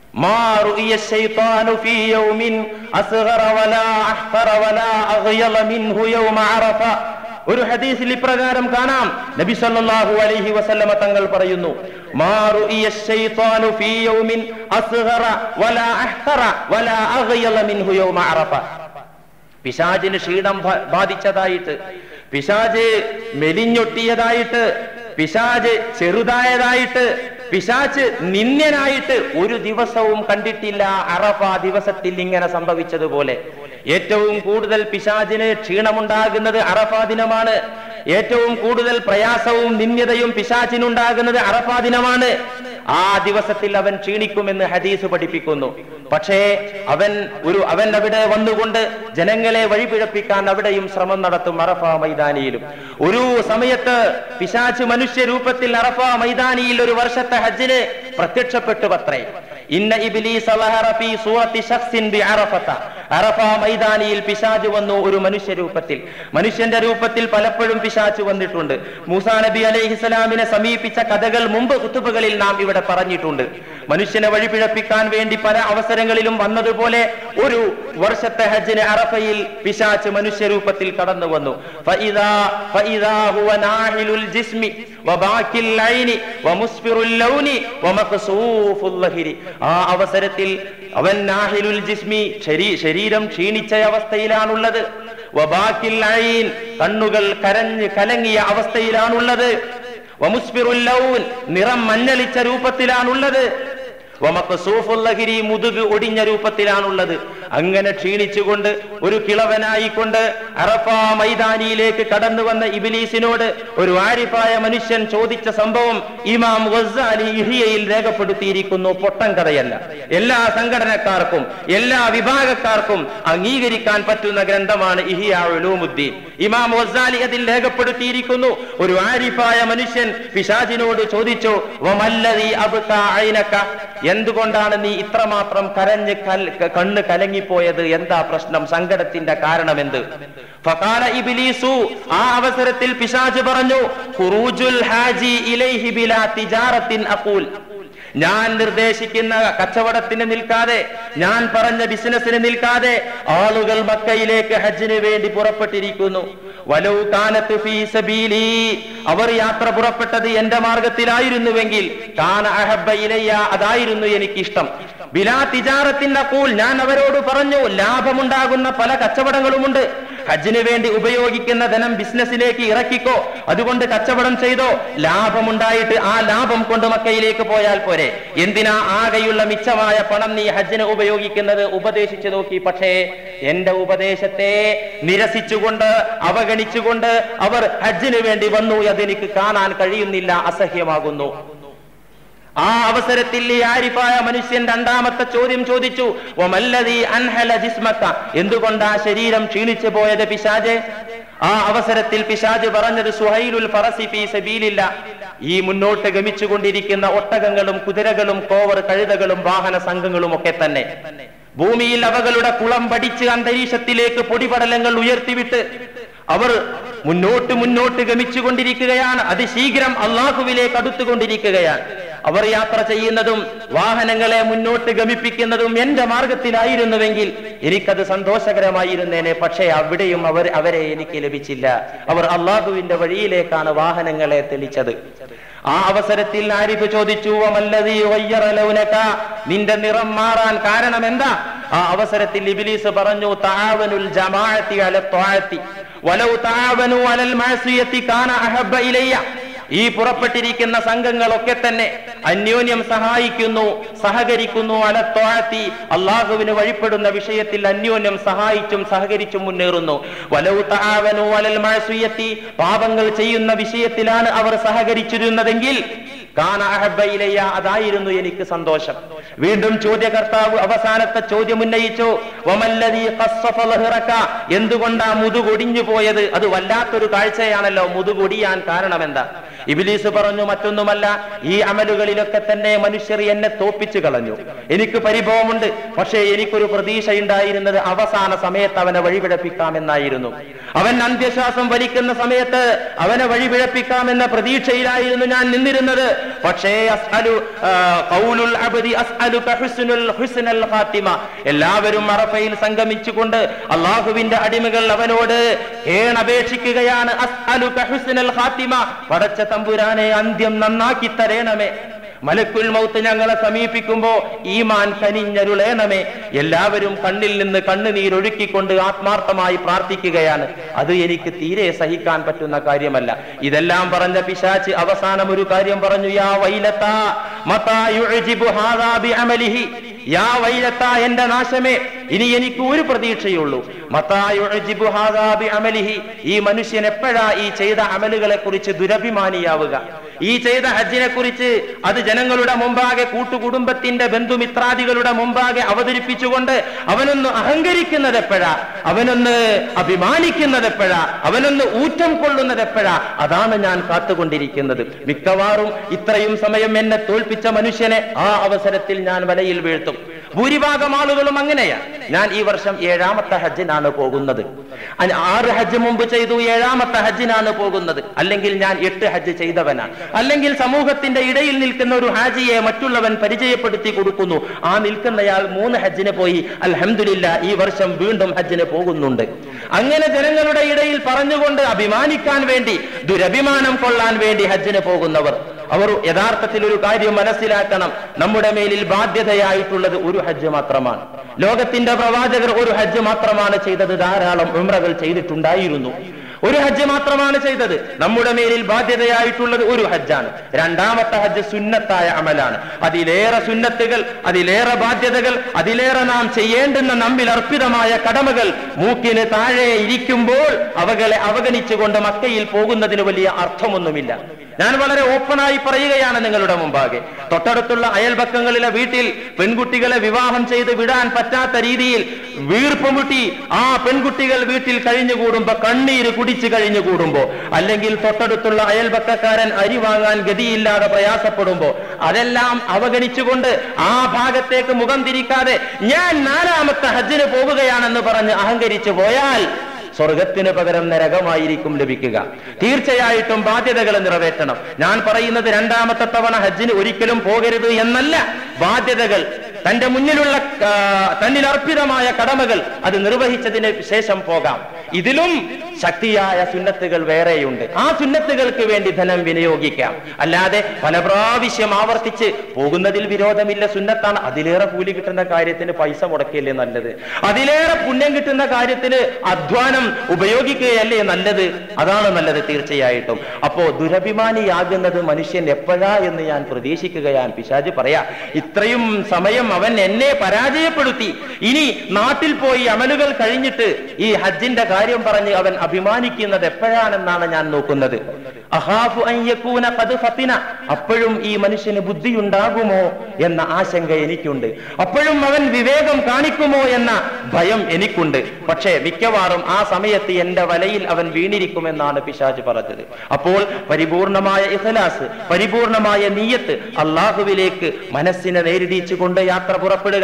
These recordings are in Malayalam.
ما رؤي الشيطان في يوم أصغر ولا أحقر ولا أغيظ منه يوم عرفة ഒരു ഹദീസിൽ ഇപ്രകാരം കാണാം നബി സല്ലല്ലാഹു അലൈഹി വസല്ലമ തങ്ങൾ പറയുന്നു മാ റുഇയ الشيطان في يوم أصغر ولا أحقر ولا أغيظ منه يوم عرفة പിശാചിന് ക്ഷീണം ബ- ബാധിച്ചതായിട്ട് പിശാജ് മെലിഞ്ഞൊട്ടിയതായിട്ട് പിശാജ് ചെറുതായതായിട്ട് പിശാച്ച് നിന്ദ്യനായിട്ട് ഒരു ദിവസവും കണ്ടിട്ടില്ല അറഫ ദിവസത്തിൽ ഇങ്ങനെ സംഭവിച്ചതുപോലെ ഏറ്റവും കൂടുതൽ പിശാചിന് ക്ഷീണമുണ്ടാകുന്നത് അറഫ ദിനമാണ് ഏറ്റവും കൂടുതൽ പ്രയാസവും നിന്ദ്യതയും പിശാചിനുണ്ടാകുന്നത് അറഫ ദിനമാണ് ആ ദിവസത്തിൽ അവൻ ക്ഷീണിക്കുമെന്ന് ഹദീസ് പഠിപ്പിക്കുന്നു പക്ഷേ അവൻ ഒരു അവൻ അവിടെ വന്നുകൊണ്ട് ജനങ്ങളെ വഴിപിഴപ്പിക്കാൻ അവിടെയും ശ്രമം നടത്തും അറഫ മൈതാനിയിലും ഒരു സമയത്ത് പിശാച്ച് മനുഷ്യ രൂപത്തിൽ അറഫ മൈതാനിയിൽ ഒരു വർഷത്തെ ഹജ്ജിന് പ്രത്യക്ഷപ്പെട്ടു പത്രേ ഇന്ന ഇബ്ലീസ് ലഹറ ഫീ സൂറത്തി ശഖ്സിൻ ബി അറഫത അറഫ മൈതാനിയിൽ പിശാച് വന്നു ഒരു മനുഷ്യ രൂപത്തിൽ മനുഷ്യന്റെ രൂപത്തിൽ പലപ്പോഴും പിശാച് വന്നിട്ടുണ്ട് മൂസാ നബി അലൈഹിസ്സലാമിനെ സമീപിച്ച കഥകൾ മുമ്പ് കുത്തുബുകളിൽ നാം ഇവിടെ പറഞ്ഞിട്ടുണ്ട് മനുഷ്യനെ വഴിപിഴപ്പിക്കാൻ വേണ്ടി പല അവസരങ്ങളിലും വന്നതുപോലെ ഒരു വർഷത്തെ ഹജ്ജിന് അറഫയിൽ പിശാച്ച് മനുഷ്യ രൂപത്തിൽ കടന്നു വന്നു ഫഇദാ ഫഇദാ ഹുവ നാഹിലുൽ ജിസ്മി വബാക്കിൽ ഐനി വമുസ്ഫിറുൽ ലൗനി വമഖ്സൂഫുൽ ലഹിരി ആ അവസരത്തിൽ അവൻ നാഹിലുൽ ജിസ്മി ശരീ- ശരീരം ക്ഷീണിച്ച അവസ്ഥയിലാണുള്ളത് വബാക്കിൽ ഐൻ കണ്ണുകൾ കരഞ്ഞ് കലങ്ങിയ അവസ്ഥയിലാണുള്ളത് വമുസ്ഫിറുൽ ലൗൻ നിറം മഞ്ഞളിച്ച രൂപത്തിലാണുള്ളത് വമഖ്സൂഫുൽ ലഹിരി മുതുക് ഒടിഞ്ഞ രൂപത്തിലാണുള്ളത് അങ്ങനെ ക്ഷീണിച്ചുകൊണ്ട് ഒരു കിളവനായിക്കൊണ്ട് അറഫ മൈതാനിയിലേക്ക് കടന്നു വന്ന ഇബിലീസിനോട് ഒരു ആരിഫായ മനുഷ്യൻ ചോദിച്ച സംഭവം ഇമാം ഗസാലി ഇഹിയയിൽ രേഖപ്പെടുത്തിയിരിക്കുന്നു പൊട്ടൻ കഥയല്ല എല്ലാ സംഘടനക്കാർക്കും എല്ലാ വിഭാഗക്കാർക്കും അംഗീകരിക്കാൻ പറ്റുന്ന ഗ്രന്ഥമാണ് ഇഹിയ ഉലൂമുദ്ദീൻ ഇമാം ഗസാലി അതിൽ രേഖപ്പെടുത്തിയിരിക്കുന്നു ഒരു ആരിഫായ മനുഷ്യൻ പിശാചിനോട് ചോദിച്ചു വമല്ലദീ അബ്കാ ഐനക എന്തുകൊണ്ടാണ് നീ ഇത്രമാത്രം കരഞ്ഞ് കൽ- ക- കണ്ണ് കലങ്ങിപ്പോയത് എന്താ പ്രശ്നം സങ്കടത്തിന്റെ കാരണമെന്ത് ഫഖാല ഇബ്ലീസു ആ അവസരത്തിൽ പിശാച് പറഞ്ഞു ഖുറൂജുൽ ഹാജി ഇലൈഹി ബിലാ തിജാറത്തിൻ അഖൂൽ ഞാൻ നിർദ്ദേശിക്കുന്ന കച്ചവടത്തിന് നിൽക്കാതെ ഞാൻ പറഞ്ഞ ബിസിനസ്സിന് നിൽക്കാതെ ആളുകൾ മക്കയിലേക്ക് ഹജ്ജിന് വേണ്ടി പുറപ്പെട്ടിരിക്കുന്നു വലൗ കാനത്ത് ഫീ സബീലി അവർ യാത്ര പുറപ്പെട്ടത് എന്റെ മാർഗത്തിലായിരുന്നുവെങ്കിൽ കാന അഹബ്ബ ഇലയ്യ അതായിരുന്നു എനിക്കിഷ്ടം ബിലാ തിജാറത്തിന്റെ കൂൾ ഞാൻ അവരോട് പറഞ്ഞു ലാഭമുണ്ടാകുന്ന പല കച്ചവടങ്ങളുമുണ്ട് ഹജ്ജിന് വേണ്ടി ഉപയോഗിക്കുന്ന ധനം ബിസിനസ്സിലേക്ക് ഇറക്കിക്കോ അതുകൊണ്ട് കച്ചവടം ചെയ്തോ ലാഭമുണ്ടായിട്ട് ആ ലാഭം കൊണ്ട് മക്കയിലേക്ക് പോയാൽ പോരെ എന്തിനാ ആകെയുള്ള മിച്ചമായ പണം നീ ഹജ്ജിന് ഉപയോഗിക്കുന്നത് ഉപദേശിച്ചു നോക്കി പക്ഷേ എന്റെ ഉപദേശത്തെ നിരസിച്ചുകൊണ്ട് അവഗണിച്ചുകൊണ്ട് അവർ ഹജ്ജിന് വേണ്ടി വന്നു അതെനിക്ക് കാണാൻ കഴിയുന്നില്ല അസഹ്യമാകുന്നു ആ അവസരത്തിൽ ഈ ആരിഫായ മനുഷ്യൻ രണ്ടാമത്തെ ചോദ്യം ചോദിച്ചു "വമല്ലദീ അൻഹല ജിസ്മക?" എന്തുകൊണ്ടാ ശരീരം ക്ഷീണിച്ചു പോയത് പിശാജെ ആ അവസരത്തിൽ പിശാജ് പറഞ്ഞത് സുഹൈലുൽ ഫറസി ഫീ സബീലില്ല ഈ മുന്നോട്ട് ഗമിച്ചുകൊണ്ടിരിക്കുന്ന ഒട്ടകങ്ങളും കുതിരകളും കോവർ കഴുതകളും വാഹന സംഘങ്ങളും ഒക്കെ തന്നെ ഭൂമിയിൽ അവകളുടെ കുളം പഠിച്ച് അന്തരീക്ഷത്തിലേക്ക് പൊടിപടലങ്ങൾ ഉയർത്തിവിട്ട് അവർ മുന്നോട്ട് മുന്നോട്ട് ഗമിച്ചുകൊണ്ടിരിക്കുകയാണ് അതിശീഘ്രം അള്ളാഹുവിലേക്ക് അടുത്തുകൊണ്ടിരിക്കുകയാണ് അവർ യാത്ര ചെയ്യുന്നതും വാഹനങ്ങളെ മുന്നോട്ട് ഗമിപ്പിക്കുന്നതും എന്റെ മാർഗത്തിലായിരുന്നുവെങ്കിൽ എനിക്കത് സന്തോഷകരമായിരുന്നേനെ പക്ഷേ അവിടെയും അവർ അവരെ എനിക്ക് ലഭിച്ചില്ല അവർ അള്ളാഹുവിന്റെ വഴിയിലേക്കാണ് വാഹനങ്ങളെ തെളിച്ചത് ആ അവസരത്തിൽ ആരിഫ് ചോദിച്ചു "വമല്ലദീ ഗയ്യറ ലൗനക?" നിന്റെ നിറം മാറാൻ കാരണം എന്താ ആ അവസരത്തിൽ ഇബ്ലീസ് പറഞ്ഞു തആവനുൽ ജമാഅത്തി അല ത്വാഅത്തി വലൗ തആവനു അലൽ മഅസിയത്തി കാന അഹബ്ബ ഇലയ്യ ഈ പുറപ്പെട്ടിരിക്കുന്ന സംഘങ്ങളൊക്കെ തന്നെ അന്യോന്യം സഹായിക്കുന്നു സഹകരിക്കുന്നു അലത്വാഴത്തി അള്ളാഹുവിന് വഴിപ്പെടുന്ന വിഷയത്തിൽ അന്യോന്യം സഹായിച്ചും സഹകരിച്ചും മുന്നേറുന്നു വലൗ തആവനു അലൽ മഅസിയത്തി പാപങ്ങൾ ചെയ്യുന്ന വിഷയത്തിലാണ് അവർ സഹകരിച്ചിരുന്നതെങ്കിൽ കാന അഹബ്ബ ഇലയ്യ അതായിരുന്നു എനിക്ക് സന്തോഷം വീണ്ടും ചോദ്യകർത്താവ് അവസാനത്തെ ചോദ്യം ഉന്നയിച്ചു വമല്ലദീ ഖസ്സഫ ലഹ്റക എന്തുകൊണ്ടാ മുതുകൊടിഞ്ഞു പോയത് അത് വല്ലാത്തൊരു കാഴ്ചയാണല്ലോ മുതുകൊടിയാൻ കാരണമെന്താ ഇബിലീസ് പറഞ്ഞു മറ്റൊന്നുമല്ല ഈ അമലുകളിലൊക്കെ തന്നെ മനുഷ്യർ എന്നെ തോപ്പിച്ചു കളഞ്ഞു എനിക്ക് പരിഭവമുണ്ട് പക്ഷേ എനിക്കൊരു പ്രതീക്ഷയുണ്ടായിരുന്നത് അവസാന സമയത്ത് അവനെ വഴിപിഴപ്പിക്കാമെന്നായിരുന്നു അവൻ അന്ത്യശ്വാസം വലിക്കുന്ന സമയത്ത് അവനെ വഴിപിഴപ്പിക്കാമെന്ന പ്രതീക്ഷയിലായിരുന്നു ഞാൻ നിന്നിരുന്നത് പക്ഷേ അസ്അലു ആ, ഖൗലുൽ അബ്ദി അസ്അലുക ഹുസ്നുൽ ഹുസ്നൽ ഖാത്തിമ എല്ലാവരും അറഫയിൽ സംഗമിച്ചുകൊണ്ട് അള്ളാഹുവിന്റെ അടിമകൾ അവനോട് ഏണപേക്ഷിക്കുകയാണ് അസ്അലുക ഹുസ്നൽ ഖാത്തിമ പടച്ച തമ്പുരാനെ അന്ത്യം നന്നാക്കി തരേണമേ മലക്കുൽ മൗത്ത് ഞങ്ങളെ സമീപിക്കുമ്പോ ഈമാൻ കനിഞ്ഞരുളേണമേ എല്ലാവരും കണ്ണിൽ നിന്ന് കണ്ണുനീരൊഴുക്കിക്കൊണ്ട് ആത്മാർത്ഥമായി പ്രാർത്ഥിക്കുകയാണ് അത് എനിക്ക് തീരെ സഹിക്കാൻ പറ്റുന്ന കാര്യമല്ല ഇതെല്ലാം പറഞ്ഞ പിശാച്ച് അവസാനം ഒരു കാര്യം പറഞ്ഞു യാ വൈലത്താ മതാ യുഅ്ജിബു ഹാദാ ബിഅമലിഹി യാ വൈലത്ത എന്റെ നാശമേ ഇനി എനിക്ക് ഒരു പ്രതീക്ഷയുള്ളൂ മതാ യുഅ്ജിബു ഹാദാ ബിഅമലിഹി ഈ മനുഷ്യൻ എപ്പോഴാ ഈ ചെയ്ത അമലുകളെ കുറിച്ച് ദുരഭിമാനിയാവുക ഈ ചെയ്ത ഹജ്ജിനെ കുറിച്ച് അത് ജനങ്ങളുടെ മുമ്പാകെ കൂട്ടുകുടുംബത്തിന്റെ ബന്ധുമിത്രാദികളുടെ മുമ്പാകെ അവതരിപ്പിച്ചുകൊണ്ട് അവനൊന്ന് അഹങ്കരിക്കുന്നത് എപ്പോഴാ അവനൊന്ന് അഭിമാനിക്കുന്നത് എപ്പോഴാ അവനൊന്ന് ഊറ്റം കൊള്ളുന്നത് എപ്പോഴാ അതാണ് ഞാൻ കാത്തുകൊണ്ടിരിക്കുന്നത് മിക്കവാറും ഇത്രയും സമയം എന്നെ തോൽപ്പിച്ച മനുഷ്യനെ ആ അവസരത്തിൽ ഞാൻ വലയിൽ വീഴ്ത്തും ഭൂരിഭാഗം ആളുകളും അങ്ങനെയാണ് ഞാൻ ഈ വർഷം ഏഴാമത്തെ ഹജ്ജിനാണ് പോകുന്നത് അ- ആറ് ഹജ്ജ് മുമ്പ് ചെയ്തു ഏഴാമത്തെ ഹജ്ജിനാണ് പോകുന്നത് അല്ലെങ്കിൽ ഞാൻ എട്ട് ഹജ്ജ് ചെയ്തവനാണ് അല്ലെങ്കിൽ സമൂഹത്തിന്റെ ഇടയിൽ നിൽക്കുന്ന ഒരു ഹാജിയെ മറ്റുള്ളവൻ പരിചയപ്പെടുത്തി കൊടുക്കുന്നു ആ നിൽക്കുന്നയാൾ മൂന്ന് ഹജ്ജിന് പോയി അൽഹംദുലില്ല ഈ വർഷം വീണ്ടും ഹജ്ജിന് പോകുന്നുണ്ട് അങ്ങനെ ജനങ്ങളുടെ ഇടയിൽ പറഞ്ഞുകൊണ്ട് അഭിമാനിക്കാൻ വേണ്ടി ദുരഭിമാനം കൊള്ളാൻ വേണ്ടി ഹജ്ജിന് പോകുന്നവർ അവർ യഥാർത്ഥത്തിൽ ഒരു കാര്യം മനസ്സിലാക്കണം നമ്മുടെ മേലിൽ ബാധ്യതയായിട്ടുള്ളത് ഒരു ഹജ്ജ് മാത്രമാണ് ലോകത്തിന്റെ പ്രവാചകർ ഒരു ഹജ്ജ് മാത്രമാണ് ചെയ്തത് ധാരാളം ഉംറകൾ ചെയ്തിട്ടുണ്ടായിരുന്നു ഒരു ഹജ്ജ് മാത്രമാണ് ചെയ്തത് നമ്മുടെ മേലിൽ ബാധ്യതയായിട്ടുള്ളത് ഒരു ഹജ്ജാണ് രണ്ടാമത്തെ ഹജ്ജ് സുന്നത്തായ അമലാണ് അതിലേറെ സുന്നത്തുകൾ അതിലേറെ ബാധ്യതകൾ അതിലേറെ നാം ചെയ്യേണ്ടുന്ന നമ്മിൽ അർപ്പിതമായ കടമകൾ മൂക്കിന് താഴെ ഇരിക്കുമ്പോൾ അവകളെ അവഗണിച്ചുകൊണ്ട് മക്കയിൽ പോകുന്നതിന് വലിയ അർത്ഥമൊന്നുമില്ല ഞാൻ വളരെ ഓപ്പണായി പറയുകയാണ് നിങ്ങളുടെ മുമ്പാകെ തൊട്ടടുത്തുള്ള അയൽപക്കങ്ങളിലെ വീട്ടിൽ പെൺകുട്ടികളെ വിവാഹം ചെയ്ത് വിടാൻ പറ്റാത്ത രീതിയിൽ വീർപ്പുമുട്ടി ആ പെൺകുട്ടികൾ വീട്ടിൽ കഴിഞ്ഞുകൂടുമ്പോ കണ്ണീര് കുടിച്ചു കഴിഞ്ഞുകൂടുമ്പോ അല്ലെങ്കിൽ തൊട്ടടുത്തുള്ള അയൽപക്കക്കാരൻ അരി വാങ്ങാൻ ഗതിയില്ലാതെ പ്രയാസപ്പെടുമ്പോ അതെല്ലാം അവഗണിച്ചുകൊണ്ട് ആ ഭാഗത്തേക്ക് മുഖം തിരിക്കാതെ ഞാൻ നാലാമത്തെ ഹജ്ജിന് പോവുകയാണെന്ന് പറഞ്ഞ് അഹങ്കരിച്ചു പോയാൽ സ്വർഗത്തിന് പകരം നരകമായിരിക്കും ലഭിക്കുക തീർച്ചയായിട്ടും ബാധ്യതകൾ നിറവേറ്റണം ഞാൻ പറയുന്നത് രണ്ടാമത്തെ തവണ ഹജ്ജിന് ഒരിക്കലും പോകരുത് എന്നല്ല ബാധ്യതകൾ തന്റെ മുന്നിലുള്ള ആ, തന്നിൽ അർപ്പിതമായ കടമകൾ അത് നിർവഹിച്ചതിന് ശേഷം പോകാം ഇതിലും ശക്തിയായ സുന്നത്തുകൾ വേറെയുണ്ട് ആ സുന്നത്തുകൾക്ക് വേണ്ടി ധനം വിനിയോഗിക്കാം അല്ലാതെ പല പ്രാവശ്യം ആവർത്തിച്ച് പോകുന്നതിൽ വിരോധമില്ല സുന്നത്താണ് അതിലേറെ കൂലി കിട്ടുന്ന കാര്യത്തിന് പൈസ മുടക്കിയല്ലേ നല്ലത് അതിലേറെ പുണ്യം കിട്ടുന്ന കാര്യത്തിന് അധ്വാനം ഉപയോഗിക്കുകയല്ലേ നല്ലത് അതാണ് നല്ലത് തീർച്ചയായിട്ടും അപ്പോ ദുരഭിമാനിയാകുന്നത് മനുഷ്യൻ എപ്പോഴാ എന്ന് ഞാൻ പ്രതീക്ഷിക്കുകയാണ് പിശാജ് പറയാ ഇത്രയും സമയം അവൻ എന്നെ പരാജയപ്പെടുത്തി ഇനി നാട്ടിൽ പോയി അമലുകൾ കഴിഞ്ഞിട്ട് ഈ ഹജ്ജിന്റെ കാര്യം പറഞ്ഞ് അവൻ അഭിമാനിക്കുന്നത് എപ്പോഴാണെന്നാണ് ഞാൻ നോക്കുന്നത് അഹാഫു അൻ യകൂന ഖദ് ഫത്തിന അപ്പോഴും ഈ മനുഷ്യന് ബുദ്ധിയുണ്ടാകുമോ എന്ന ആശങ്ക എനിക്കുണ്ട് അപ്പോഴും അവൻ വിവേകം കാണിക്കുമോ എന്ന ഭയം എനിക്കുണ്ട് പക്ഷേ മിക്കവാറും ആ സമയത്ത് എന്റെ വലയിൽ അവൻ വീണിരിക്കുമെന്നാണ് പിശാജ് പറഞ്ഞത് അപ്പോൾ പരിപൂർണമായ ഇഖലാസ് പരിപൂർണമായ നീയത്ത് അള്ളാഹുവിലേക്ക് മനസ്സിനെ നേരിടിച്ചുകൊണ്ട് യാത്ര പുറപ്പെടുക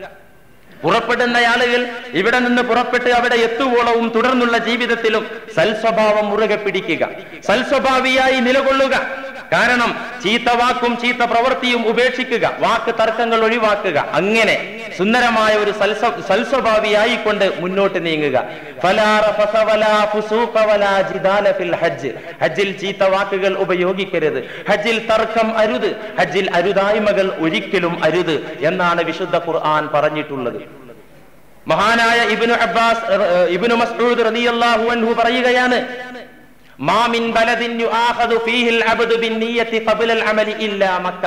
പുറപ്പെടുന്ന ആളുകൾ ഇവിടെ നിന്ന് പുറപ്പെട്ട് അവിടെ എത്തുവോളവും തുടർന്നുള്ള ജീവിതത്തിലും സൽസ്വഭാവം മുറുകെ പിടിക്കുക സൽസ്വഭാവിയായി നിലകൊള്ളുക കാരണം ചീത്ത വാക്കും ചീത്ത പ്രവൃത്തിയും ഉപേക്ഷിക്കുക വാക്ക് തർക്കങ്ങൾ ഒഴിവാക്കുക അങ്ങനെ സുന്ദരമായ ഒരു സൽസ്വ സൽസ്വഭാവിയായിക്കൊണ്ട് മുന്നോട്ട് നീങ്ങുക ഫലാ റഫസ വലാ ഫുസൂഖ വലാ ജിദാല ഫിൽ ഹജ്ജ് ഹജ്ജിൽ ചീത്ത വാക്കുകൾ ഉപയോഗിക്കരുത് ഹജ്ജിൽ തർക്കം അരുത് ഹജ്ജിൽ അരുതായ്മകൾ ഒരിക്കലും അരുത് എന്നാണ് വിശുദ്ധ ഖുർആൻ പറഞ്ഞിട്ടുള്ളത് മഹാനായ ഇബ്നു അബ്ബാസ് ഏഹ്, ഇബ്നു മസ്ഊദ് റളിയല്ലാഹു അൻഹു പറയുകയാണ് മാ മിൻ ബലദിൻ യുആഖദു ഫീഹിൽ അബ്ദു ബിന്നിയ്യതി ഖബ്ല അൽ അമലി ഇല്ലാ മക്ക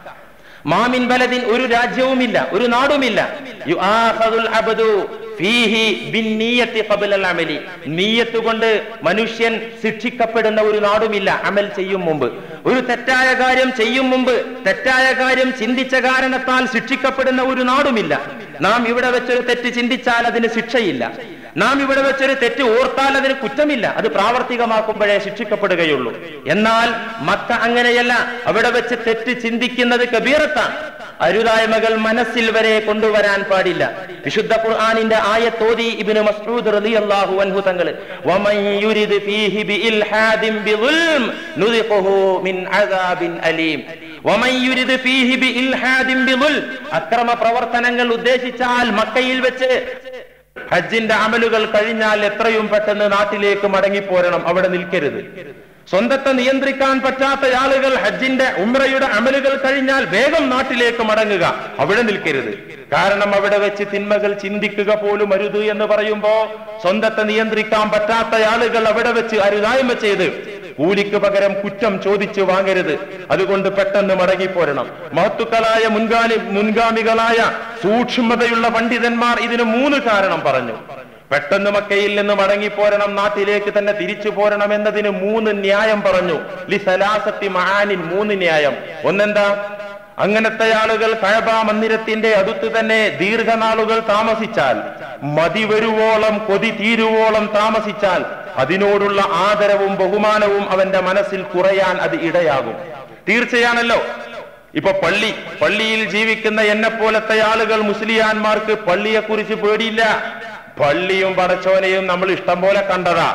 മാ മിൻ ബലദിൻ ഒരു രാജ്യവുമില്ല ഒരു നാടുമില്ല യുആഖദുൽ അബ്ദു ഫീഹി ബിന്നിയ്യതി ഖബ്ല അൽ അമലി നിയ്യത്ത് കൊണ്ട് മനുഷ്യൻ ശിക്ഷിക്കപ്പെടുന്ന ഒരു നാടുമില്ല അമൽ ചെയ്യും മുമ്പ് ഒരു തെറ്റായ കാര്യം ചെയ്യും മുമ്പ് തെറ്റായ കാര്യം ചിന്തിച്ച കാരണത്താൽ ശിക്ഷിക്കപ്പെടുന്ന ഒരു നാടുമില്ല നാം ഇവിടെ വെച്ചൊരു തെറ്റ് ചിന്തിച്ചാൽ അതിന് ശിക്ഷയില്ല നാം ഇവിടെ വെച്ചൊരു തെറ്റ് ഓർത്താൽ അതിന് കുറ്റമില്ല അത് പ്രാവർത്തികമാക്കുമ്പോഴേ ശിക്ഷിക്കപ്പെടുകയുള്ളൂ എന്നാൽ മക്ക അങ്ങനെയല്ല അവിടെ വെച്ച് തെറ്റ് ചിന്തിക്കുന്നത് കബീറത്താണ് അരുതായ്മകൾ മനസ്സിൽ വരെ കൊണ്ടുവരാൻ പാടില്ല വിശുദ്ധ ഖുർആനിന്റെ ആയത്തോതി ഇബ്നു മസ്ഊദ് റളിയല്ലാഹു അൻഹു തങ്ങൾ വമൻ യുരിദ് ഫീഹി ബിഇൽഹാദിൻ ബിളുൽം നുദിഖുഹു മിൻ അദാബിൻ അലീം വമൻ യുരിദ് ഫീഹി ബിഇൽഹാദിൻ ബിളുൽ അക്രമ പ്രവർത്തനങ്ങൾ ഉദ്ദേശിച്ചാൽ മക്കയിൽ വെച്ച് ഹജ്ജിന്റെ അമലുകൾ കഴിഞ്ഞാൽ എത്രയും പെട്ടെന്ന് നാട്ടിലേക്ക് മടങ്ങിപ്പോരണം അവിടെ നിൽക്കരുത് സ്വന്തത്തെ നിയന്ത്രിക്കാൻ പറ്റാത്ത ആളുകൾ ഹജ്ജിന്റെ ഉമ്രയുടെ അമലുകൾ കഴിഞ്ഞാൽ വേഗം നാട്ടിലേക്ക് മടങ്ങുക അവിടെ നിൽക്കരുത് കാരണം അവിടെ വെച്ച് തിന്മകൾ ചിന്തിക്കുക പോലും അരുത് എന്ന് പറയുമ്പോ സ്വന്തത്തെ നിയന്ത്രിക്കാൻ പറ്റാത്ത ആളുകൾ അവിടെ വെച്ച് അരുതായ്മ ചെയ്ത് കൂലിക്ക് പകരം കുറ്റം ചോദിച്ചു വാങ്ങരുത് അതുകൊണ്ട് പെട്ടെന്ന് മടങ്ങിപ്പോരണം മഹത്തുക്കളായ മുൻകാലി മുൻഗാമികളായ സൂക്ഷ്മതയുള്ള പണ്ഡിതന്മാർ ഇതിന് മൂന്ന് കാരണം പറഞ്ഞു പെട്ടെന്ന് മക്കയിൽ നിന്ന് മടങ്ങിപ്പോരണം നാട്ടിലേക്ക് തന്നെ തിരിച്ചു പോരണം എന്നതിന് മൂന്ന് ന്യായം പറഞ്ഞു ലി സലാസത്തി മഹാനിൻ മൂന്ന് ന്യായം ഒന്നെന്താ അങ്ങനത്തെ ആളുകൾ കഴബ മന്ദിരത്തിന്റെ അടുത്ത് തന്നെ ദീർഘനാളുകൾ താമസിച്ചാൽ മതി വരുവോളം കൊതി തീരുവോളം താമസിച്ചാൽ അതിനോടുള്ള ആദരവും ബഹുമാനവും അവന്റെ മനസ്സിൽ കുറയാൻ അത് ഇടയാകും തീർച്ചയാണല്ലോ ഇപ്പൊ പള്ളി പള്ളിയിൽ ജീവിക്കുന്ന എന്നെ പോലത്തെ ആളുകൾ മുസ്ലിയാന്മാർക്ക് പള്ളിയെ കുറിച്ച് പേടിയില്ല പള്ളിയും പടച്ചോനെയും നമ്മൾ ഇഷ്ടം പോലെ കണ്ടതാ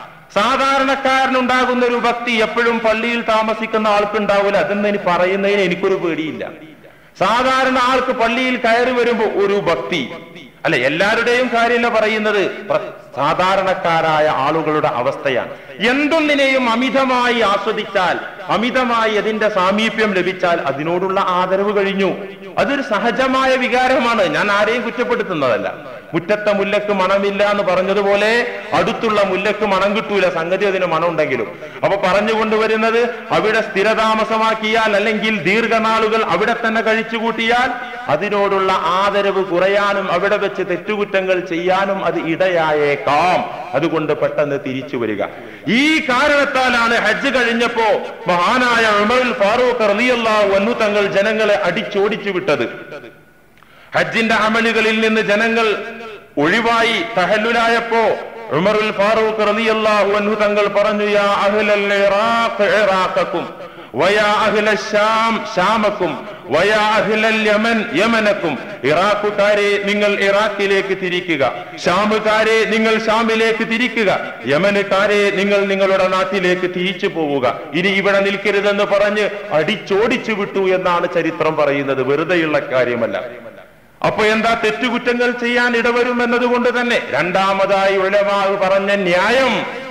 സാധാരണക്കാരനുണ്ടാകുന്ന ഒരു ഭക്തി എപ്പോഴും പള്ളിയിൽ താമസിക്കുന്ന ആൾക്കുണ്ടാവില്ല അതെന്ന് ഇനി പറയുന്നതിന് എനിക്കൊരു പേടിയില്ല സാധാരണ ആൾക്ക് പള്ളിയിൽ കയറി വരുമ്പോ ഒരു ഭക്തി അല്ലെ എല്ലാവരുടെയും കാര്യമല്ല പറയുന്നത് പ്ര- സാധാരണക്കാരായ ആളുകളുടെ അവസ്ഥയാണ് എന്തൊന്നിനെയും അമിതമായി ആസ്വദിച്ചാൽ അമിതമായി അതിന്റെ സാമീപ്യം ലഭിച്ചാൽ അതിനോടുള്ള ആദരവ് കഴിഞ്ഞു അതൊരു സഹജമായ വികാരമാണ് ഞാൻ ആരെയും കുറ്റപ്പെടുത്തുന്നതല്ല മുറ്റത്തെ മുല്ലക്ക് മണമില്ല എന്ന് പറഞ്ഞതുപോലെ അടുത്തുള്ള മുല്ലക്ക് മണം കിട്ടൂല സംഗതി അതിന് മണം ഉണ്ടെങ്കിലും അപ്പൊ പറഞ്ഞു കൊണ്ടുവരുന്നത് അവിടെ സ്ഥിരതാമസമാക്കിയാൽ അല്ലെങ്കിൽ ദീർഘനാളുകൾ അവിടെ തന്നെ കഴിച്ചുകൂട്ടിയാൽ അതിനോടുള്ള ആദരവ് കുറയാനും അവിടെ വെച്ച് തെറ്റുകുറ്റങ്ങൾ ചെയ്യാനും അത് ഇടയായേക്കാം അതുകൊണ്ട് പെട്ടെന്ന് തിരിച്ചു വരിക ഈ കാരണത്താലാണ് ഹജ്ജ് കഴിഞ്ഞപ്പോ മഹാനായ ഉമറുൽ ഫാറൂഖ് റളിയല്ലാഹു അൻഹു തങ്ങൾ ജനങ്ങളെ അടിച്ചോടിച്ചു വിട്ടത് ഹജ്ജിന്റെ അമലുകളിൽ നിന്ന് ജനങ്ങൾ ഒഴിവായി തഹല്ലുലായപ്പോ ഉമറുൽ ഫാറൂഖ് റളിയല്ലാഹു അൻഹു തങ്ങൾ പറഞ്ഞു യാ അഹ്ലൽ ഇറാഖ് ഇറാഖക്കും വയാ അഹ്ല ശാം ശാമക്കും വയാ അഹ്ലൽ യമൻ യമനക്കും ഇറാഖുകാരെ നിങ്ങൾ ഇറാഖിലേക്ക് തിരിക്കുക ഷാമുകാരെ നിങ്ങൾ ഷാമിലേക്ക് തിരിക്കുക യമനുകാരെ നിങ്ങൾ നിങ്ങളുടെ നാട്ടിലേക്ക് തിരിച്ചു പോവുക ഇനി ഇവിടെ നിൽക്കരുതെന്ന് പറഞ്ഞ് അടിച്ചോടിച്ചു വിട്ടു എന്നാണ് ചരിത്രം പറയുന്നത് വെറുതെയുള്ള കാര്യമല്ല അപ്പൊ എന്താ തെറ്റുകുറ്റങ്ങൾ ചെയ്യാൻ ഇടവരും എന്നതുകൊണ്ട് തന്നെ രണ്ടാമതായി ഉലമാവ് പറഞ്ഞ ന്യായം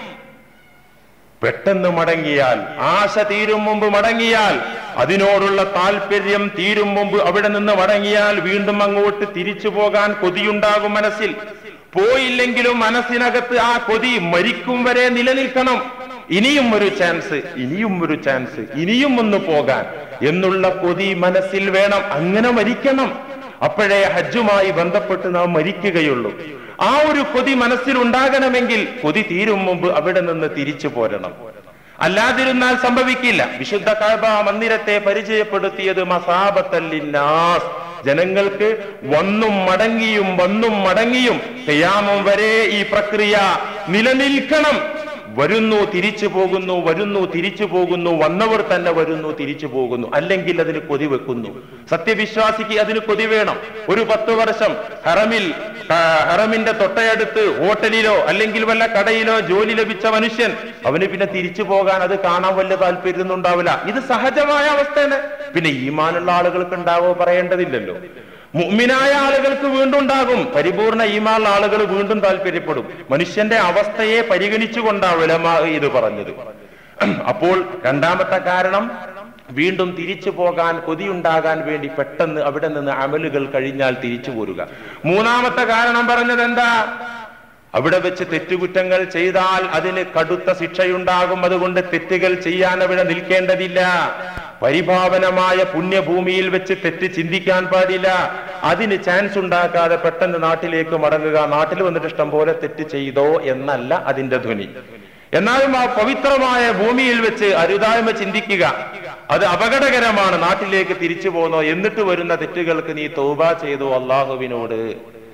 പെട്ടെന്ന് മടങ്ങിയാൽ ആശ തീരും മുമ്പ് മടങ്ങിയാൽ അതിനോടുള്ള താല്പര്യം തീരും മുമ്പ് അവിടെ നിന്ന് മടങ്ങിയാൽ വീണ്ടും അങ്ങോട്ട് തിരിച്ചു പോകാൻ കൊതിയുണ്ടാകും മനസ്സിൽ പോയില്ലെങ്കിലും മനസ്സിനകത്ത് ആ കൊതി മരിക്കും വരെ നിലനിൽക്കണം ഇനിയും ഒരു ചാൻസ് ഇനിയും ഒരു ചാൻസ് ഇനിയും ഒന്ന് പോകാൻ എന്നുള്ള കൊതി മനസ്സിൽ വേണം അങ്ങനെ മരിക്കണം അപ്പോഴേ ഹജ്ജുമായി ബന്ധപ്പെട്ട് നാം മരിക്കുകയുള്ളൂ ആ ഒരു കൊതി മനസ്സിൽ ഉണ്ടാകണമെങ്കിൽ കൊതി തീരും മുമ്പ് അവിടെ നിന്ന് തിരിച്ചു പോരണം അല്ലാതിരുന്നാൽ സംഭവിക്കില്ല വിശുദ്ധ കാബ മന്ദിരത്തെ പരിചയപ്പെടുത്തിയത് മസാബത്തല്ലിന്നാസ് ജനങ്ങൾക്ക് വന്നും മടങ്ങിയും വന്നും മടങ്ങിയും തെയ്യാമം വരെ ഈ പ്രക്രിയ നിലനിൽക്കണം വരുന്നു തിരിച്ചു പോകുന്നു വരുന്നു തിരിച്ചു പോകുന്നു വന്നവർ തന്നെ വരുന്നു തിരിച്ചു പോകുന്നു അല്ലെങ്കിൽ അതിന് കൊതി വെക്കുന്നു സത്യവിശ്വാസിക്ക് അതിന് കൊതി വേണം ഒരു പത്ത് വർഷം ഹറമിൽ ആ, ഹറമിന്റെ തൊട്ടയടുത്ത് ഹോട്ടലിലോ അല്ലെങ്കിൽ വല്ല കടയിലോ ജോലി ലഭിച്ച മനുഷ്യൻ അവന് പിന്നെ തിരിച്ചു പോകാൻ അത് കാണാൻ വല്ല താല്പര്യമൊന്നും ഉണ്ടാവില്ല ഇത് സഹജമായ അവസ്ഥയാണ് പിന്നെ ഈമാനുള്ള ആളുകൾക്ക് ഉണ്ടാവോ പറയേണ്ടതില്ലല്ലോ മുഅ്മിനായ ആളുകൾക്ക് വീണ്ടും ഉണ്ടാകും പരിപൂർണ ഈമാനുള്ള ആളുകൾ വീണ്ടും താല്പര്യപ്പെടും മനുഷ്യന്റെ അവസ്ഥയെ പരിഗണിച്ചുകൊണ്ടാണ് ഉലമാ ഇത് പറഞ്ഞത് അപ്പോൾ രണ്ടാമത്തെ കാരണം വീണ്ടും തിരിച്ചു പോകാൻ കൊതിയുണ്ടാകാൻ വേണ്ടി പെട്ടെന്ന് അവിടെ നിന്ന് അമലുകൾ കഴിഞ്ഞാൽ തിരിച്ചു പോരുക മൂന്നാമത്തെ കാരണം പറഞ്ഞത് എന്താ അവിടെ വെച്ച് തെറ്റുകുറ്റങ്ങൾ ചെയ്താൽ അതിന് കടുത്ത ശിക്ഷയുണ്ടാകും അതുകൊണ്ട് തെറ്റുകൾ ചെയ്യാൻ അവിടെ നിൽക്കേണ്ടതില്ല പരിഭാവനമായ പുണ്യഭൂമിയിൽ വെച്ച് തെറ്റ് ചിന്തിക്കാൻ പാടില്ല അതിന് ചാൻസ് ഉണ്ടാക്കാതെ പെട്ടെന്ന് നാട്ടിലേക്ക് മടങ്ങുക നാട്ടിൽ വന്നിട്ട് ഇഷ്ടം പോലെ തെറ്റ് ചെയ്തോ എന്നല്ല അതിന്റെ ധ്വനി എന്നാലും ആ പവിത്രമായ ഭൂമിയിൽ വെച്ച് അരുതായ്മ ചിന്തിക്കുക അത് അപകടകരമാണ് നാട്ടിലേക്ക് തിരിച്ചു പോന്നോ എന്നിട്ട് വരുന്ന തെറ്റുകൾക്ക് നീ തൗബ ചെയ്തു അള്ളാഹുവിനോട്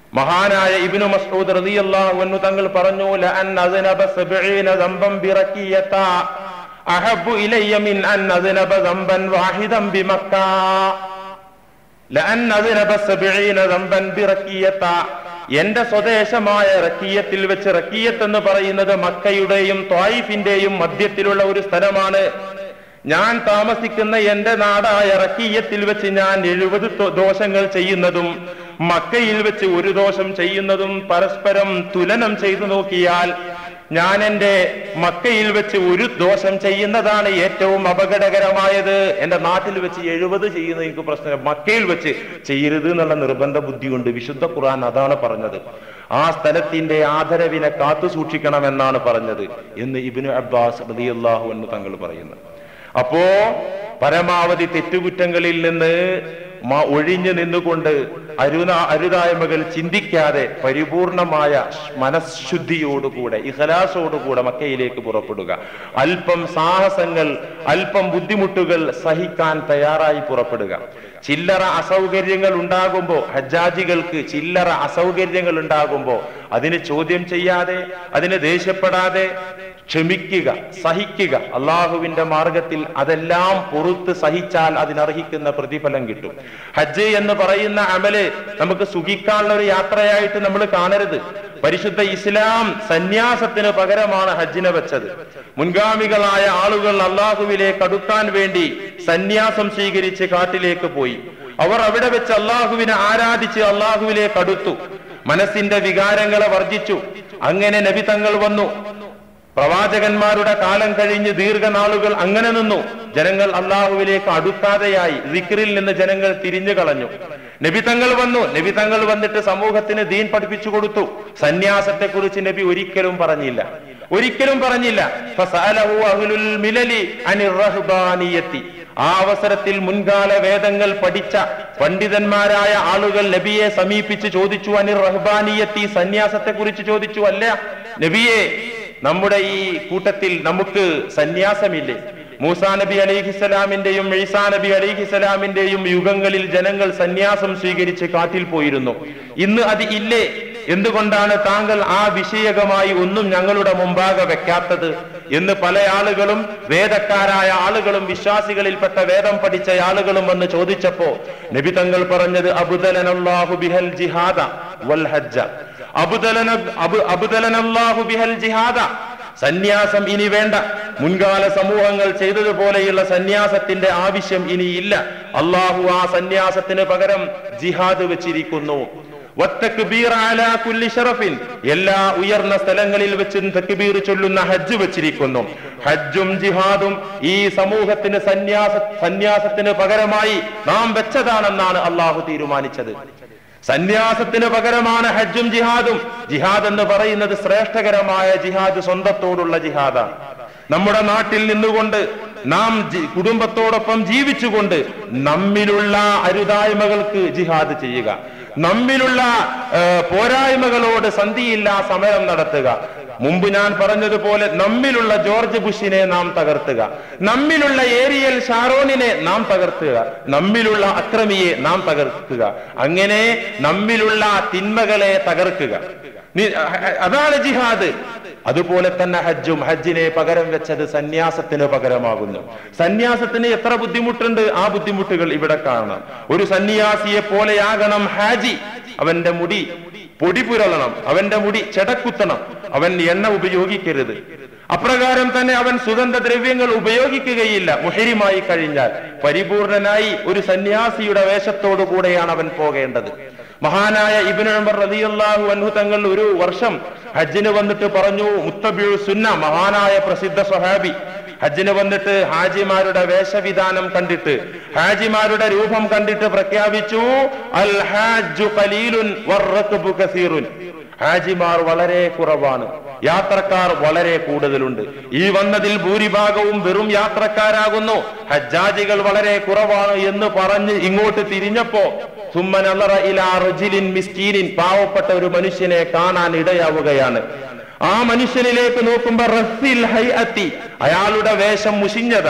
മഹാനായ ഇബ്നു മസ്ഊദ് റളിയല്ലാഹു അൻഹു തങ്ങൾ പറഞ്ഞു ലഅൻ അസ്നബ സബ്ഈന ദംബൻ ബിറക്കിയത അഹബ്ബു ഇലയ്യ മിൻ അൻ അസ്നബ ദംബൻ വാഹിദൻ ബിമക്ക ലഅൻ അസ്നബ സബ്ഈന ദംബൻ ബിറക്കിയത എന്റെ സ്വദേശമായ റക്കിയത്തിൽ വെച്ച് റക്കിയത്ത് എന്ന് പറയുന്നത് മക്കയുടെയും ത്വായിഫിന്റെയും മധ്യത്തിലുള്ള ഒരു സ്ഥലമാണ് ഞാൻ താമസിക്കുന്ന എന്റെ നാടായ റക്കിയത്തിൽ വെച്ച് ഞാൻ എഴുപത് ദോ- ദോഷങ്ങൾ ചെയ്യുന്നതും മക്കയിൽ വെച്ച് ഒരു ദോഷം ചെയ്യുന്നതും പരസ്പരം തുലനം ചെയ്തു നോക്കിയാൽ ഞാൻ എന്റെ മക്കയിൽ വെച്ച് ഒരു ദോഷം ചെയ്യുന്നതാണ് ഏറ്റവും അപകടകരമായത് എന്റെ നാട്ടിൽ വെച്ച് എഴുപത് ചെയ്യുന്നത് എനിക്ക് പ്രശ്നം മക്കയിൽ വെച്ച് ചെയ്യരുത് എന്നുള്ള നിർബന്ധ ബുദ്ധി കൊണ്ട് വിശുദ്ധ ഖുർആൻ അതാണ് പറഞ്ഞത് ആ സ്ഥലത്തിന്റെ ആദരവിനെ കാത്തു സൂക്ഷിക്കണമെന്നാണ് പറഞ്ഞത് എന്ന് ഇബിനു അബ്ബാസ് റളിയല്ലാഹു എന്ന് തങ്ങൾ പറയുന്നു അപ്പോ പരമാവധി തെറ്റുകുറ്റങ്ങളിൽ നിന്ന് മ- ഒഴിഞ്ഞു നിന്നുകൊണ്ട് അരുന അരുതായ്മകൾ ചിന്തിക്കാതെ പരിപൂർണമായ മനഃശുദ്ധിയോടുകൂടെ ഇഹലാസോടുകൂടെ മക്കയിലേക്ക് പുറപ്പെടുക അല്പം സാഹസങ്ങൾ അല്പം ബുദ്ധിമുട്ടുകൾ സഹിക്കാൻ തയ്യാറായി പുറപ്പെടുക ചില്ലറ അസൗകര്യങ്ങൾ ഉണ്ടാകുമ്പോ ഹജ്ജാജികൾക്ക് ചില്ലറ അസൗകര്യങ്ങൾ ഉണ്ടാകുമ്പോ അതിന് ചോദ്യം ചെയ്യാതെ അതിന് ദേഷ്യപ്പെടാതെ ക്ഷമിക്കുക സഹിക്കുക അള്ളാഹുവിന്റെ മാർഗത്തിൽ അതെല്ലാം പുറത്ത് സഹിച്ചാൽ അതിനർഹിക്കുന്ന പ്രതിഫലം കിട്ടും ഹജ്ജ് എന്ന് പറയുന്ന അമല് നമുക്ക് സുഖിക്കാനുള്ള ഒരു യാത്രയായിട്ട് നമ്മൾ കാണരുത് പരിശുദ്ധ ഇസ്ലാം സന്യാസത്തിന് പകരമാണ് ഹജ്ജിനെ വെച്ചത് മുൻഗാമികളായ ആളുകൾ അള്ളാഹുവിലേക്ക് അടുക്കാൻ വേണ്ടി സന്യാസം സ്വീകരിച്ച് കാട്ടിലേക്ക് പോയി അവർ അവിടെ വെച്ച് അള്ളാഹുവിനെ ആരാധിച്ച് അള്ളാഹുവിലേക്ക് അടുത്തു മനസ്സിന്റെ വികാരങ്ങളെ വർജിച്ചു അങ്ങനെ നബി തങ്ങൾ വന്നു പ്രവാചകന്മാരുടെ കാലം കഴിഞ്ഞ് ദീർഘനാളുകൾ അങ്ങനെ നിന്നു ജനങ്ങൾ അള്ളാഹുവിലേക്ക് അടുക്കാതെയായി ദിക്റിൽ നിന്ന് ജനങ്ങൾ തിരിഞ്ഞു കളഞ്ഞു നബി തങ്ങൾ വന്നു നബി തങ്ങൾ വന്നിട്ട് സമൂഹത്തിന് ദീൻ പഠിപ്പിച്ചു കൊടുത്തു സന്യാസത്തെ കുറിച്ച് നബി ഒരിക്കലും പറഞ്ഞില്ല ഒരിക്കലും പറഞ്ഞില്ല ഫസഅലഹു അഹ്ലുൽ മിലലി അനിർ റഹ്ബാനിയത്തി ആ അവസരത്തിൽ മുൻകാല വേദങ്ങൾ പഠിച്ച പണ്ഡിതന്മാരായ ആളുകൾ നബിയെ സമീപിച്ച് ചോദിച്ചു അനിർ റഹ്ബാനിയത്തി സന്യാസത്തെ കുറിച്ച് ചോദിച്ചു അല്ല നബിയെ നമ്മുടെ ഈ കൂട്ടത്തിൽ നമുക്ക് സന്യാസമില്ലേ മൂസാ നബി അലിഹിസലാമിന്റെയും ഈസാ നബി അലിഹിസലാമിന്റെയും യുഗങ്ങളിൽ ജനങ്ങൾ സന്യാസം സ്വീകരിച്ച് കാട്ടിൽ പോയിരുന്നു ഇന്ന് അത് ഇല്ലേ എന്തുകൊണ്ടാണ് താങ്കൾ ആ വിഷയകമായി ഒന്നും ഞങ്ങളുടെ മുമ്പാകെ വെക്കാത്തത് എന്ന് പല ആളുകളും വേദക്കാരായ ആളുകളും വിശ്വാസികളിൽപ്പെട്ട വേദം പഠിച്ച ആളുകളും വന്ന് ചോദിച്ചപ്പോ നബി തങ്ങൾ പറഞ്ഞത് അബുദലനല്ലാഹു ബിഹൽ ജിഹാദ വൽ ഹജ്ജ അബുദലന അബു അബുദലനല്ലാഹു ബിഹൽ ജിഹാദ സന്യാസം ഇനി വേണ്ട മുൻകാല സമൂഹങ്ങൾ ചെയ്തതുപോലെയുള്ള സന്യാസത്തിന്റെ ആവശ്യം ഇനിയില്ല അള്ളാഹു ആ സന്യാസത്തിന് പകരം ജിഹാദ് വെച്ചിരിക്കുന്നു വത്തക്ബീർ അലാ കുല്ലി ഷറഫിൻ എല്ലാ ഉയർന്ന സ്ഥലങ്ങളിൽ വെച്ചും തക്ബീർ ചൊല്ലുന്ന ഹജ്ജ് വെച്ചിരിക്കുന്നു ഹജ്ജും ജിഹാദും ഈ സമൂഹത്തിന് സന്യാസ സന്യാസത്തിന് പകരമായി നാം വെച്ചതാണെന്നാണ് അള്ളാഹു തീരുമാനിച്ചത് സന്യാസത്തിന് പകരമാണ് ഹജ്ജും ജിഹാദും ജിഹാദ് എന്ന് പറയുന്നത് ശ്രേഷ്ഠകരമായ ജിഹാദ് സ്വന്തത്തോടുള്ള ജിഹാദാണ് നമ്മുടെ നാട്ടിൽ നിന്നുകൊണ്ട് നാം ജി- കുടുംബത്തോടൊപ്പം ജീവിച്ചുകൊണ്ട് നമ്മിലുള്ള അരുതായ്മകൾക്ക് ജിഹാദ് ചെയ്യുക നമ്മിലുള്ള ആ, പോരായ്മകളോട് സന്ധിയില്ല സമരം നടത്തുക മുമ്പ് ഞാൻ പറഞ്ഞതുപോലെ നമ്മിലുള്ള ജോർജ് ബുഷിനെ നാം തകർത്തുക നമ്മിലുള്ള ഏരിയൽ ഷാറോണിനെ നാം തകർത്തുക നമ്മിലുള്ള അക്രമിയെ നാം തകർക്കുക അങ്ങനെ നമ്മിലുള്ള തിന്മകളെ തകർക്കുക നി- അതാണ് ജിഹാദ് അതുപോലെ തന്നെ ഹജ്ജും ഹജ്ജിനെ പകരം വെച്ചത് സന്യാസത്തിന് പകരമാകുന്നു സന്യാസത്തിന് എത്ര ബുദ്ധിമുട്ടുണ്ട് ആ ബുദ്ധിമുട്ടുകൾ ഇവിടെ കാണാം ഒരു സന്യാസിയെ പോലെയാകണം ഹാജി അവന്റെ മുടി പൊടി പുരളണം അവന്റെ മുടി ചെടക്കുത്തണം അവൻ എണ്ണ ഉപയോഗിക്കരുത് അപ്രകാരം തന്നെ അവൻ സുഗന്ധ ദ്രവ്യങ്ങൾ ഉപയോഗിക്കുകയില്ല മുഹരിമായി കഴിഞ്ഞാൽ പരിപൂർണനായി ഒരു സന്യാസിയുടെ വേഷത്തോടു കൂടെയാണ് അവൻ പോകേണ്ടത് മഹാനായ ഇബ്നു ഉമർ റളിയല്ലാഹു അൻഹു തങ്ങൾ ഒരു വർഷം ഹജ്ജിന് വന്നിട്ട് പറഞ്ഞു മുത്തബിഉ സുന്ന മഹാനായ പ്രസിദ്ധ സ്വഹാബി ഹജ്ജിന് വന്നിട്ട് ഹാജിമാരുടെ വേഷവിധാനം കണ്ടിട്ട് ഹാജിമാരുടെ രൂപം കണ്ടിട്ട് പ്രഖ്യാപിച്ചു അൽ ഹാജു ഖലീലുൻ വറക്ബു കസീറുൻ ഹാജിമാർ വളരെ കുറവാണ് യാത്രക്കാർ വളരെ കൂടുതലുണ്ട് ഈ വന്നതിൽ ഭൂരിഭാഗവും വെറും യാത്രക്കാരാകുന്നു ഹജ്ജാജികൾ വളരെ കുറവാണ് എന്ന് പറഞ്ഞ് ഇങ്ങോട്ട് തിരിഞ്ഞപ്പോ സുമ്മനല്ലറ ഇലാ റജുലിൻ മിസ്കീനിൻ പാവപ്പെട്ട ഒരു മനുഷ്യനെ കാണാൻ ഇടയാവുകയാണ് ആ മനുഷ്യനിലേക്ക് നോക്കുമ്പോ റസ്സിൽ ഹൈഅത്തി അയാളുടെ വേഷം മുഷിഞ്ഞതാണ്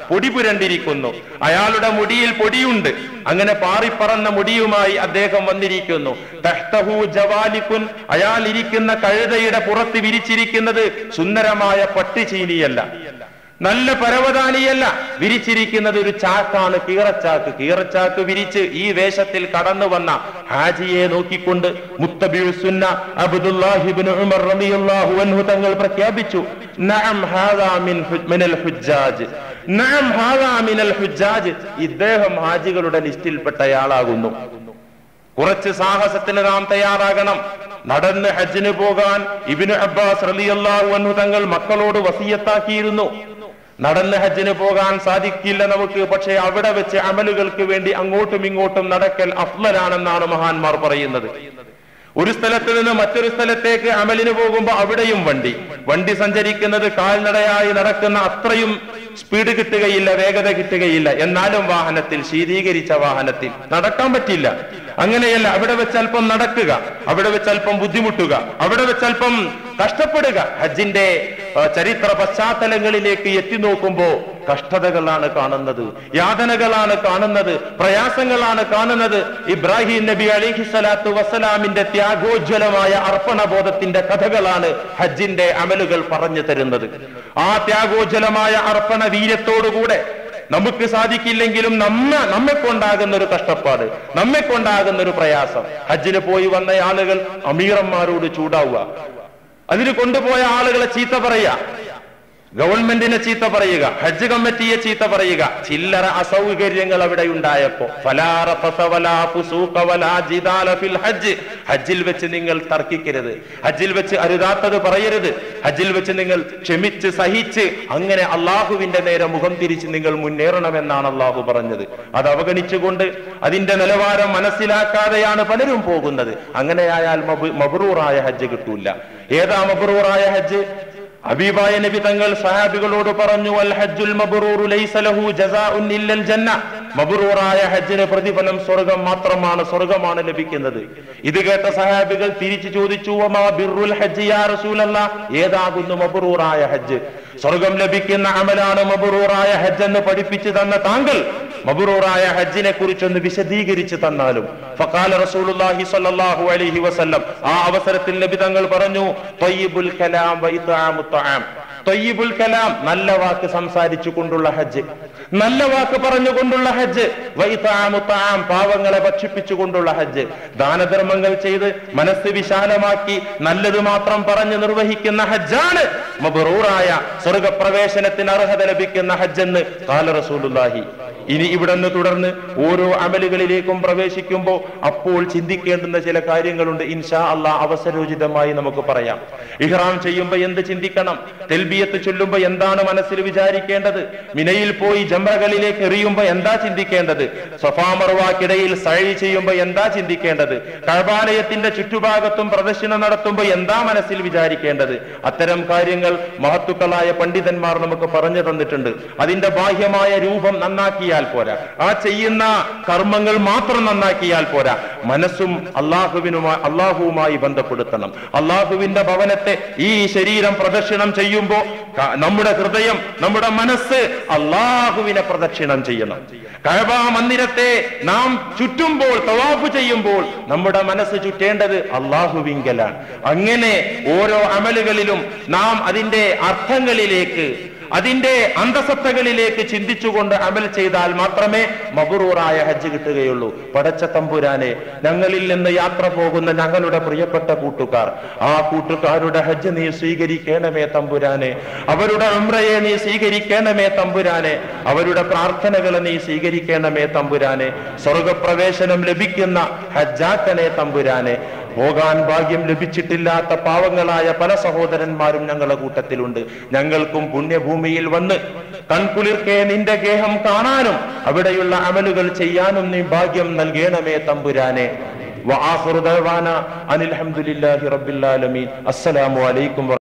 പൊടി പുരണ്ടിരിക്കുന്നു അയാളുടെ മുടിയിൽ പൊടിയുണ്ട് അങ്ങനെ പാറിപ്പറന്ന മുടിയുമായി അദ്ദേഹം വന്നിരിക്കുന്നു തഹ്തഹു ജവാലിക്കുൻ അയാൾ ഇരിക്കുന്ന കഴുതയുടെ പുറത്ത് വിരിച്ചിരിക്കുന്നത് സുന്ദരമായ പട്ടുചീനിയല്ല നല്ല പരവതാനിയല്ല വിരിച്ചിരിക്കുന്നത് ഒരു ചാക്കാണ് കീറച്ചാക്ക് കീറച്ചാക്ക് വിരിച്ച് ഈ വേഷത്തിൽ കടന്നു വന്ന ഹാജിയെ നോക്കിക്കൊണ്ട് മുത്തബിഉ സുന്ന അബ്ദുല്ലാഹിബ്നു ഉമർ റളിയല്ലാഹു അൻഹു തങ്ങൾ പ്രഖ്യാപിച്ചു നഅം ഹാദാ മിൻ ഹു- മിനൽ ഹുജ്ജാജ് നഅം ഹാദാ മിനൽ ഹുജ്ജാജ് ഇദ്ദേഹം ഹാജികളുടെ ലിസ്റ്റിൽപ്പെട്ടയാളാകുന്നു കുറച്ച് സാഹസത്തിന് നാം തയ്യാറാകണം നടന്ന് ഹജ്ജിന് പോകാൻ ഇബിന് അബ്ബാസ് റളിയല്ലാഹു അൻഹു തങ്ങൾ മക്കളോട് വസിയത്താക്കിയിരുന്നു നടന്ന് ഹജ്ജിന് പോകാൻ സാധിക്കില്ല നമുക്ക് പക്ഷേ അവിടെ വെച്ച് അമലുകൾക്ക് വേണ്ടി അങ്ങോട്ടും ഇങ്ങോട്ടും നടക്കൽ അഫ്ലലാണെന്നാണ് മഹാന്മാർ പറയുന്നത് ഒരു സ്ഥലത്ത് നിന്ന് മറ്റൊരു സ്ഥലത്തേക്ക് അമലിന് പോകുമ്പോൾ അവിടെയും വണ്ടി വണ്ടി സഞ്ചരിക്കുന്നത് കാൽനടയായി നടക്കുന്ന അത്രയും സ്പീഡ് കിട്ടുകയില്ല വേഗത കിട്ടുകയില്ല എന്നാലും വാഹനത്തിൽ ശീതീകരിച്ച വാഹനത്തിൽ നടക്കാൻ പറ്റില്ല അങ്ങനെയല്ല അവിടെ വെച്ച് അല്പം നടക്കുക അവിടെ വെച്ച് അല്പം ബുദ്ധിമുട്ടുക അവിടെ വെച്ച് അല്പം കഷ്ടപ്പെടുക ഹജ്ജിന്റെ ആ, ചരിത്ര പശ്ചാത്തലങ്ങളിലേക്ക് എത്തി നോക്കുമ്പോ കഷ്ടതകളാണ് കാണുന്നത് യാതനകളാണ് കാണുന്നത് പ്രയാസങ്ങളാണ് കാണുന്നത് ഇബ്രാഹിം നബി അലിഹി സ്വലാത്തു വസ്സലാമിന്റെ ത്യാഗോജ്വലമായ അർപ്പണബോധത്തിന്റെ കഥകളാണ് ഹജ്ജിന്റെ അമലുകൾ പറഞ്ഞു തരുന്നത് ആ ത്യാഗോജ്വലമായ അർപ്പണ വീര്യത്തോടുകൂടെ നമുക്ക് സാധിക്കില്ലെങ്കിലും നമ്മ നമ്മെ കൊണ്ടാകുന്ന ഒരു കഷ്ടപ്പാട് നമ്മെ കൊണ്ടാകുന്ന ഒരു പ്രയാസം ഹജ്ജിന് പോയി വന്ന ആളുകൾ അമീറന്മാരോട് ചൂടാവുക അതിന് കൊണ്ടുപോയ ആളുകളെ ചീത്ത പറയുക ഗവൺമെന്റിനെ ചീത്ത പറയുക ഹജ്ജ് കമ്മിറ്റിയെ ചീത്ത പറയുക ചില്ലറ അസൗകര്യങ്ങൾ അവിടെ ഉണ്ടായപ്പോ ഫലാ റഫസ വലാ ഫുസൂഖ വലാ ജിദാല ഫിൽ ഹജ്ജ് ഹജ്ജിൽ വെച്ച് നിങ്ങൾ തർക്കിക്കരുത് ഹജ്ജിൽ വെച്ച് അരുതാത്തത് പറയരുത് ഹജ്ജിൽ വെച്ച് നിങ്ങൾ ക്ഷമിച്ച് സഹിച്ച് അങ്ങനെ അള്ളാഹുവിന്റെ നേരെ മുഖം തിരിച്ച് നിങ്ങൾ മുന്നേറണമെന്നാണ് അള്ളാഹു പറഞ്ഞത് അത് അവഗണിച്ചുകൊണ്ട് അതിന്റെ നിലവാരം മനസ്സിലാക്കാതെയാണ് പലരും പോകുന്നത് അങ്ങനെയായാൽ മബ്- മബ്രൂറായ ഹജ്ജ് കിട്ടൂല ഏതാ മബ്രൂറായ ഹജ്ജ് ഹബീബായ നബി തങ്ങൾ സഹാബികളോട് പറഞ്ഞു അൽ ഹജ്ജുൽ മബ്റൂറു ലൈസ ലഹു ജസാഉൻ ഇല്ലൽ ജന്ന മബ്റൂറായ ഹജ്ജിന് പ്രതിഫലം സ്വർഗം മാത്രമാണ് സ്വർഗമാണ് ലഭിക്കുന്നത് ഇത് കേട്ട സഹാബികൾ തിരിച്ചു ചോദിച്ചു വമാ ബിർറുൽ ഹജ്ജ് യാ റസൂലല്ലാ ഏതാകുന്നു മബ്റൂറായ ഹജ്ജ് സ്വർഗം ലഭിക്കുന്ന അമലാണ് മബ്റൂറായ ഹജ്ജ് എന്ന് പഠിപ്പിച്ചു തന്ന താങ്കൾ മബ്റൂറായ ഹജ്ജിനെ കുറിച്ചൊന്ന് വിശദീകരിച്ച് തന്നാലും ഫഖാല റസൂലുള്ളാഹി സ്വല്ലല്ലാഹു അലൈഹി വസല്ലം ആ അവസരത്തിൽ നബി തങ്ങൾ പറഞ്ഞു ത്വയ്യിബുൽ കലാം വ ഇത്ആമു ത്വആം ത്വയ്യിബുൽ കലാം നല്ല വാക്ക് സംസാരിച്ചു കൊണ്ടുള്ള ഹജ്ജ് നല്ല വാക്ക് പറഞ്ഞുകൊണ്ടുള്ള ഹജ്ജ് വ ഇത്ആമു ത്വആം പാവങ്ങളെ ഭക്ഷിപ്പിച്ചുകൊണ്ടുള്ള ഹജ്ജ് ദാനധർമ്മങ്ങൾ ചെയ്ത് മനസ്സ് വിശാലമാക്കി നല്ലത് മാത്രം പറഞ്ഞു നിർവഹിക്കുന്ന ഹജ്ജാണ് മബ്റൂറായ സ്വർഗപ്രവേശനത്തിന് അർഹത ലഭിക്കുന്ന ഹജ്ജെന്ന് കാല റസൂലുള്ളാഹി ഇനി ഇവിടെ നിന്ന് തുടർന്ന് ഓരോ അമലുകളിലേക്കും പ്രവേശിക്കുമ്പോൾ അപ്പോൾ ചിന്തിക്കേണ്ടുന്ന ചില കാര്യങ്ങളുണ്ട് ഇൻഷാ അള്ളാ അവസരോചിതമായി നമുക്ക് പറയാം ഇഹ്റാം ചെയ്യുമ്പോൾ എന്ത് ചിന്തിക്കണം തെൽബിയത്ത് ചൊല്ലുമ്പോൾ എന്താണ് മനസ്സിൽ വിചാരിക്കേണ്ടത് മിനയിൽ പോയി ജംറകളിലേക്ക് എറിയുമ്പോൾ എന്താ ചിന്തിക്കേണ്ടത് സഫാമർവാക്കിടയിൽ സഴി ചെയ്യുമ്പോൾ എന്താ ചിന്തിക്കേണ്ടത് കഴബാലയത്തിന്റെ ചുറ്റുഭാഗത്തും പ്രദർശനം നടത്തുമ്പോൾ എന്താ മനസ്സിൽ വിചാരിക്കേണ്ടത് അത്തരം കാര്യങ്ങൾ മഹത്തുക്കളായ പണ്ഡിതന്മാർ നമുക്ക് പറഞ്ഞു തന്നിട്ടുണ്ട് അതിന്റെ ബാഹ്യമായ രൂപം നന്നാക്കിയാൽ പോരാ ആ ചെയ്യുന്ന കർമ്മങ്ങൾ മാത്രം നന്നാക്കിയാൽ പോരാ മനസ്സും അള്ളാഹുവിനുമായി അള്ളാഹുവുമായി ബന്ധപ്പെടുത്തണം അള്ളാഹുവിന്റെ ഭവനത്തെ ഈ ശരീരം പ്രദക്ഷിണം ചെയ്യുമ്പോൾ ക- നമ്മുടെ ഹൃദയം നമ്മുടെ മനസ്സ് അള്ളാഹുവിനെ പ്രദക്ഷിണം ചെയ്യണം കഴബ മന്ദിരത്തെ നാം ചുറ്റുമ്പോൾ തവാഫ് ചെയ്യുമ്പോൾ നമ്മുടെ മനസ്സ് ചുറ്റേണ്ടത് അള്ളാഹുവിങ്കലാണ് അങ്ങനെ ഓരോ അമലുകളിലും നാം അതിന്റെ അർത്ഥങ്ങളിലേക്ക് അതിന്റെ അന്തസത്തകളിലേക്ക് ചിന്തിച്ചുകൊണ്ട് അമൽ ചെയ്താൽ മാത്രമേ മബറൂറായ ഹജ്ജ് കിട്ടുകയുള്ളൂ പടച്ച തമ്പുരാനെ ഞങ്ങളിൽ നിന്ന് യാത്ര പോകുന്ന ഞങ്ങളുടെ പ്രിയപ്പെട്ട കൂട്ടുകാർ ആ കൂട്ടുകാരുടെ ഹജ്ജ് നീ സ്വീകരിക്കണമേ തമ്പുരാനെ അവരുടെ ഉംറയെ നീ സ്വീകരിക്കണമേ തമ്പുരാനെ അവരുടെ പ്രാർത്ഥനകളെ നീ സ്വീകരിക്കണമേ തമ്പുരാനെ സ്വർഗപ്രവേശനം ലഭിക്കുന്ന ഹജ്ജാക്കനെ തമ്പുരാനെ പോകാൻ ഭാഗ്യം ലഭിച്ചിട്ടില്ലാത്ത പാവങ്ങളായ പല സഹോദരന്മാരും ഞങ്ങളുടെ കൂട്ടത്തിലുണ്ട് ഞങ്ങൾക്കും പുണ്യഭൂമിയിൽ വന്ന് കൺകുളിർക്കെ നിന്റെ ഗേഹം കാണാനും അവിടെയുള്ള അമലുകൾ ചെയ്യാനും നീ ഭാഗ്യം നൽകണമേ തമ്പുരാനെ വആഖിറു ദഅവാന അനിൽ ഹംദുലില്ലാഹി റബ്ബിൽ ആലമീൻ അസ്സലാമു അലൈക്കും